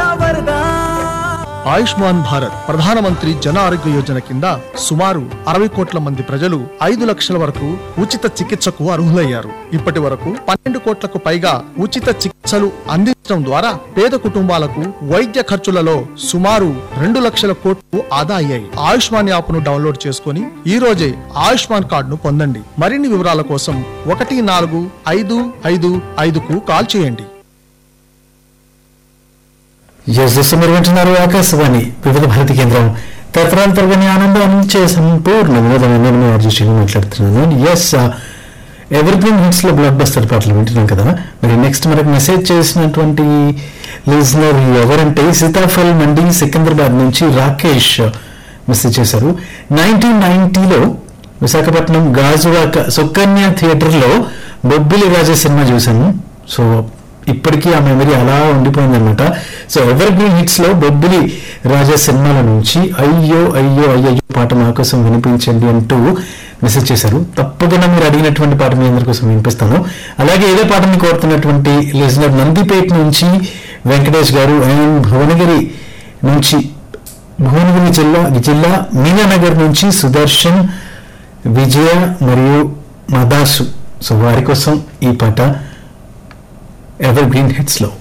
వరదా ఆయుష్మాన్ భారత్ ప్రధానమంత్రి జన ఆరోగ్య యోజన కింద సుమారు అరవై కోట్ల మంది ప్రజలు ఐదు లక్షల వరకు ఉచిత చికిత్సకు అర్హులయ్యారు ఇప్పటి వరకు పన్నెండు కోట్లకు పైగా ఉచిత చికిత్సలు అందించడం ద్వారా పేద కుటుంబాలకు వైద్య ఖర్చులలో సుమారు రెండు లక్షల కోట్లు ఆదా అయ్యాయి ఆయుష్మాన్ యాప్ ను డౌన్లోడ్ చేసుకుని ఈ రోజే ఆయుష్మాన్ కార్డును పొందండి మరిన్ని వివరాల కోసం ఒకటి నాలుగు ఐదు ఐదు ఐదుకు కాల్ చేయండి ఎస్ దోస్తు మీరు వింటున్నారు ఆకాశవాణి వివిధ భారతి కేంద్రం తరతరాల తరగని ఆనందం అందించే సంపూర్ణ వినోదం నేను మీ అర్జున్ మాట్లాడుతున్నాను ఎస్ ఎవర్ గ్రీన్ హిట్స్ లో బ్లాక్ బస్టర్ పాటలు వింటున్నాం కదా మరి నెక్స్ట్ మనకు మెసేజ్ చేసినటువంటి లిజనర్ ఎవరంటే సీతాఫల్ మండి సికింద్రాబాద్ నుంచి రాకేష్ మెసేజ్ చేశారు నైన్టీన్ నైన్టీలో విశాఖపట్నం గాజువాక సుకన్య థియేటర్లో బొబ్బిలి రాజా సినిమా చూశాను సో ఇప్పటికీ ఆ మెమరీ అలా ఉండిపోయిందన్నమాట సో ఎవర్ గ్రీన్ హిట్స్ లో బొబ్బిలి రాజా సినిమాల నుంచి అయ్యో అయ్యో అయ్యో పాట మా కోసం వినిపించండి అంటూ మెసేజ్ చేశారు తప్పకుండా మీరు అడిగినటువంటి పాట మీ అందరి కోసం వినిపిస్తాను అలాగే ఏదో పాటని కోరుతున్నటువంటి లిజనర్ నందిపేట నుంచి వెంకటేష్ గారు అండ్ భువనగిరి నుంచి భువనగిరి జిల్లా జిల్లా మీనానగర్ నుంచి సుదర్శన్ విజయ మరియు మదాసు సో వారి కోసం ఈ పాట ఎవర్ గ్రీన్ హిట్స్ లో